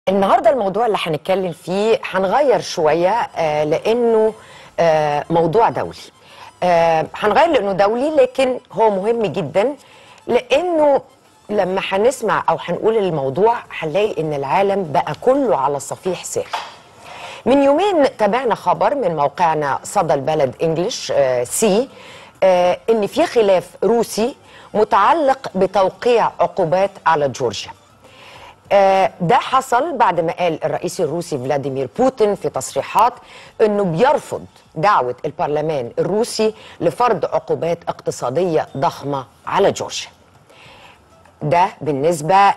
النهارده الموضوع اللي هنتكلم فيه هنغير شويه آه لانه آه موضوع دولي آه هنغير لانه دولي لكن هو مهم جدا لانه لما هنسمع او هنقول الموضوع هنلاقي ان العالم بقى كله على صفيح ساخن من يومين تابعنا خبر من موقعنا صدى البلد انجلش آه سي آه ان في خلاف روسي متعلق بتوقيع عقوبات على جورجيا آه ده حصل بعد ما قال الرئيس الروسي فلاديمير بوتين في تصريحات انه بيرفض دعوه البرلمان الروسي لفرض عقوبات اقتصاديه ضخمه على جورجيا. ده بالنسبه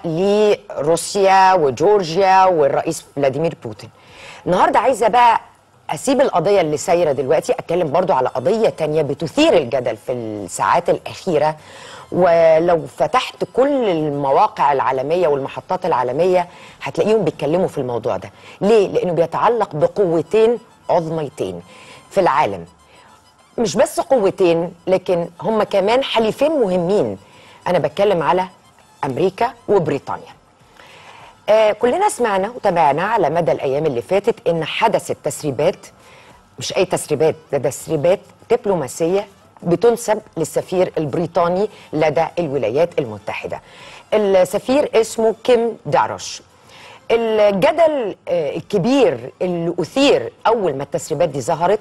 لروسيا وجورجيا والرئيس فلاديمير بوتين. النهارده عايزه بقى اسيب القضيه اللي سايره دلوقتي اتكلم برضو على قضيه تانية بتثير الجدل في الساعات الاخيره ولو فتحت كل المواقع العالميه والمحطات العالميه هتلاقيهم بيتكلموا في الموضوع ده ليه لانه بيتعلق بقوتين عظميتين في العالم مش بس قوتين لكن هم كمان حليفين مهمين انا بتكلم على امريكا وبريطانيا آه كلنا سمعنا وتابعنا على مدى الايام اللي فاتت ان حدثت تسريبات مش اي تسريبات ده تسريبات دبلوماسيه بتنسب للسفير البريطاني لدى الولايات المتحده السفير اسمه كيم داروش الجدل آه الكبير اللي اثير اول ما التسريبات دي ظهرت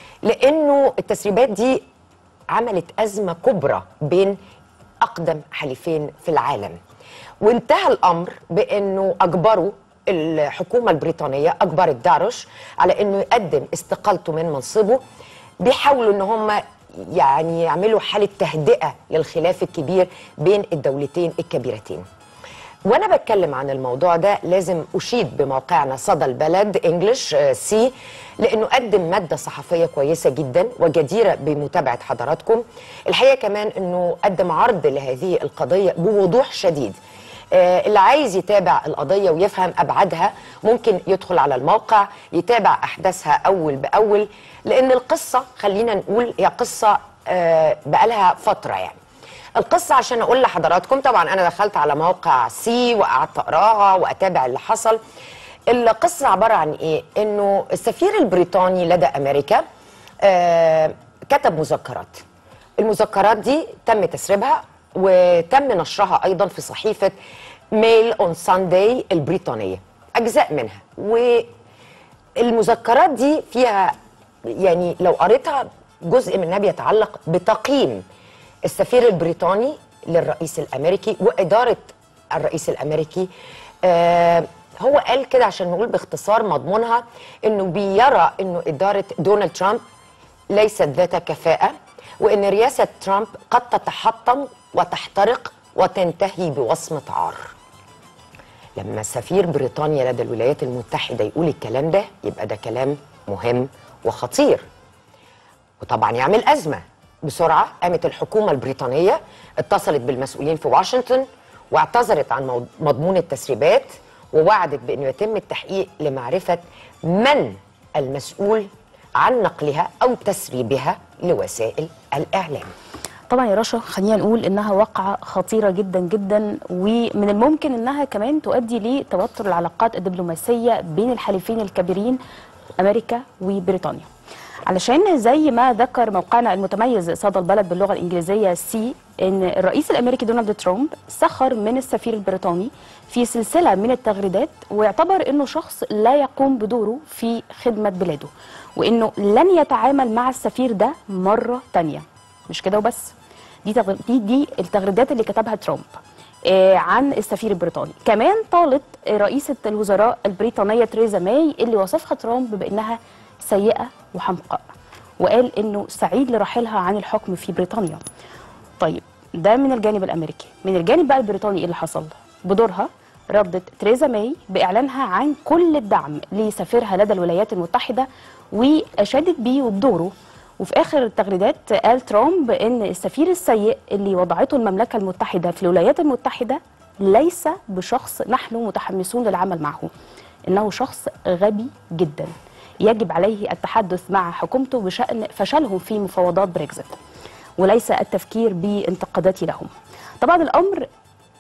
لانه التسريبات دي عملت ازمه كبرى بين اقدم حليفين في العالم وانتهى الامر بانه اجبروا الحكومه البريطانيه اجبرت داروش على انه يقدم استقالته من منصبه بيحاولوا ان هم يعني يعملوا حاله تهدئه للخلاف الكبير بين الدولتين الكبيرتين وانا بتكلم عن الموضوع ده لازم اشيد بموقعنا صدى البلد انجلش سي لانه قدم ماده صحفيه كويسه جدا وجديره بمتابعه حضراتكم الحقيقه كمان انه قدم عرض لهذه القضيه بوضوح شديد آه اللي عايز يتابع القضيه ويفهم ابعادها ممكن يدخل على الموقع يتابع احداثها اول باول لان القصه خلينا نقول هي قصه آه بقالها فتره يعني القصة عشان أقول لحضراتكم طبعا أنا دخلت على موقع سي وقعدت أقراها وأتابع اللي حصل القصة عبارة عن إيه؟ إنه السفير البريطاني لدى أمريكا آه كتب مذكرات المذكرات دي تم تسريبها وتم نشرها أيضا في صحيفة ميل أون سانداي البريطانية أجزاء منها والمذكرات دي فيها يعني لو قريتها جزء منها بيتعلق بتقييم السفير البريطاني للرئيس الامريكي واداره الرئيس الامريكي آه هو قال كده عشان نقول باختصار مضمونها انه بيرى انه اداره دونالد ترامب ليست ذات كفاءه وان رئاسه ترامب قد تتحطم وتحترق وتنتهي بوصمه عار. لما سفير بريطانيا لدى الولايات المتحده يقول الكلام ده يبقى ده كلام مهم وخطير. وطبعا يعمل ازمه بسرعة قامت الحكومة البريطانية اتصلت بالمسؤولين في واشنطن واعتذرت عن مضمون التسريبات ووعدت بأنه يتم التحقيق لمعرفة من المسؤول عن نقلها أو تسريبها لوسائل الإعلام طبعا يا رشا خلينا نقول انها واقعه خطيره جدا جدا ومن الممكن انها كمان تؤدي لتوتر العلاقات الدبلوماسيه بين الحليفين الكبيرين امريكا وبريطانيا علشان زي ما ذكر موقعنا المتميز صدى البلد باللغه الانجليزيه سي ان الرئيس الامريكي دونالد ترامب سخر من السفير البريطاني في سلسله من التغريدات ويعتبر انه شخص لا يقوم بدوره في خدمه بلاده وانه لن يتعامل مع السفير ده مره تانية مش كده وبس دي تغ... دي, دي التغريدات اللي كتبها ترامب آه عن السفير البريطاني كمان طالت رئيسه الوزراء البريطانيه تريزا ماي اللي وصفها ترامب بانها سيئة وحمقاء وقال انه سعيد لرحيلها عن الحكم في بريطانيا طيب ده من الجانب الامريكي من الجانب بقى البريطاني ايه اللي حصل بدورها ردت تريزا ماي باعلانها عن كل الدعم لسفيرها لدى الولايات المتحده واشادت بيه وبدوره وفي اخر التغريدات قال ترامب ان السفير السيء اللي وضعته المملكه المتحده في الولايات المتحده ليس بشخص نحن متحمسون للعمل معه انه شخص غبي جدا يجب عليه التحدث مع حكومته بشأن فشلهم في مفاوضات بريكزيت وليس التفكير بانتقاداتي لهم طبعا الأمر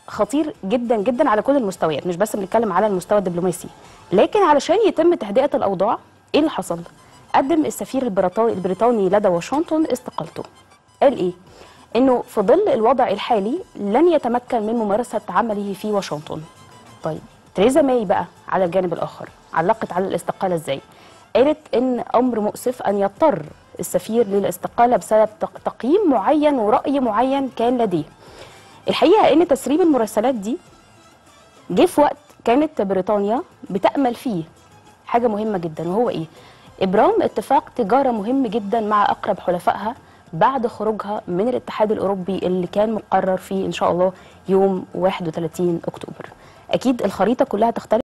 خطير جدا جدا على كل المستويات مش بس بنتكلم على المستوى الدبلوماسي لكن علشان يتم تهدئه الاوضاع ايه اللي حصل قدم السفير البريطاني البريطاني لدى واشنطن استقالته قال ايه انه في ظل الوضع الحالي لن يتمكن من ممارسه عمله في واشنطن طيب تريزا ماي بقى على الجانب الاخر علقت على الاستقاله ازاي قالت ان امر مؤسف ان يضطر السفير للاستقاله بسبب تق- تقييم معين وراي معين كان لديه الحقيقه ان تسريب المراسلات دي جه في وقت كانت بريطانيا بتامل فيه حاجه مهمه جدا وهو ايه ابرام اتفاق تجاره مهم جدا مع اقرب حلفائها بعد خروجها من الاتحاد الاوروبي اللي كان مقرر فيه ان شاء الله يوم 31 اكتوبر اكيد الخريطه كلها تختلف